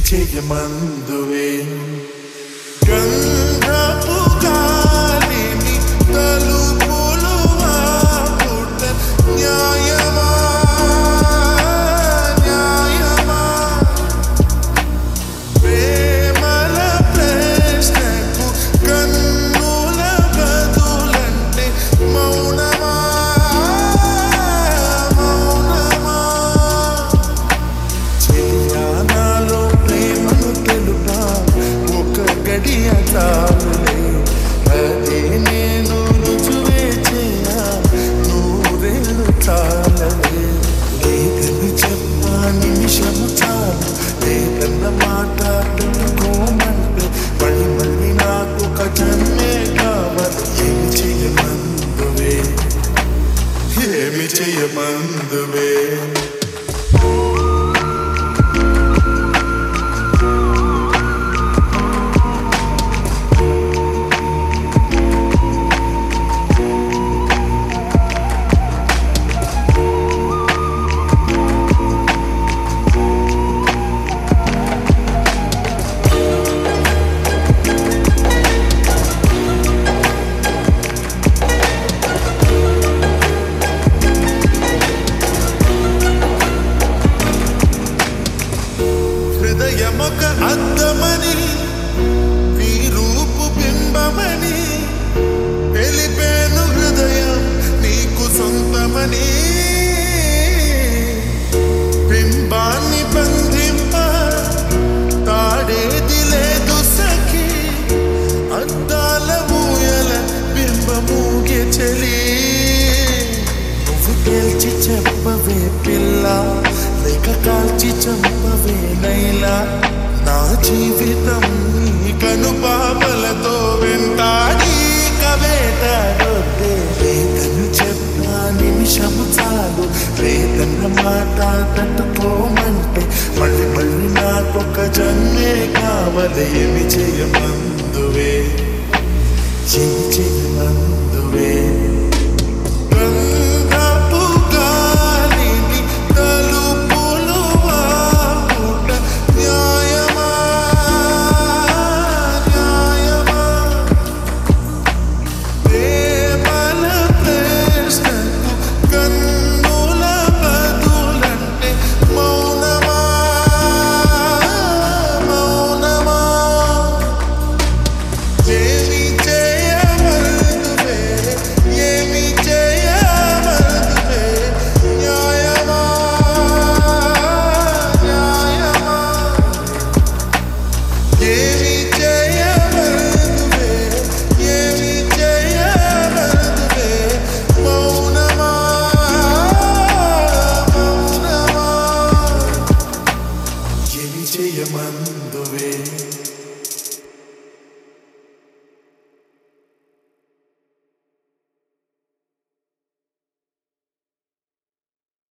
చేయమందువే గంధపు గాలిని తలుపులు ఆపుట న్యాయమా న్యాయమా ప్రేమల ప్రశ్నకు కన్నుల బదులంటే మౌనమా మౌనమా చెయ్యానాలో ప్రేమను తెలుపా ఒక గడియ చాలులే అదే నేను రుజువే చేయా నూరేళ్ళు చాలలే లేదని చెప్పా నిమిషము చాలు లేదన్న మాట పెట్టుకోమంటే మళ్ళీ మళ్ళీ నాకు ఒక జన్మే కావాలి ఏమి చేయమందువే ఏమి చేయమందువే హృదయమొక అద్దమని నీ రూపు బింబమని తెలిపేను హృదయం నీకు సొంతమని బింబాన్ని బంధింప తాడేది లేదు సఖి అద్దాల ఊయల బింబమూగే చలి నువ్వు గెలిచి చెప్పవే పిల్ల లేక కాల్చి చంపవే నైలా నా జీవితం నీ కనుపాపలతో వెంటాడి కవేటాడొద్దే లేదని చెప్పా నిమిషము చాలు లేదన్న మాట తట్టుకోమంటే మళ్ళీ మళ్ళీ నాకొక జన్మే కావాలి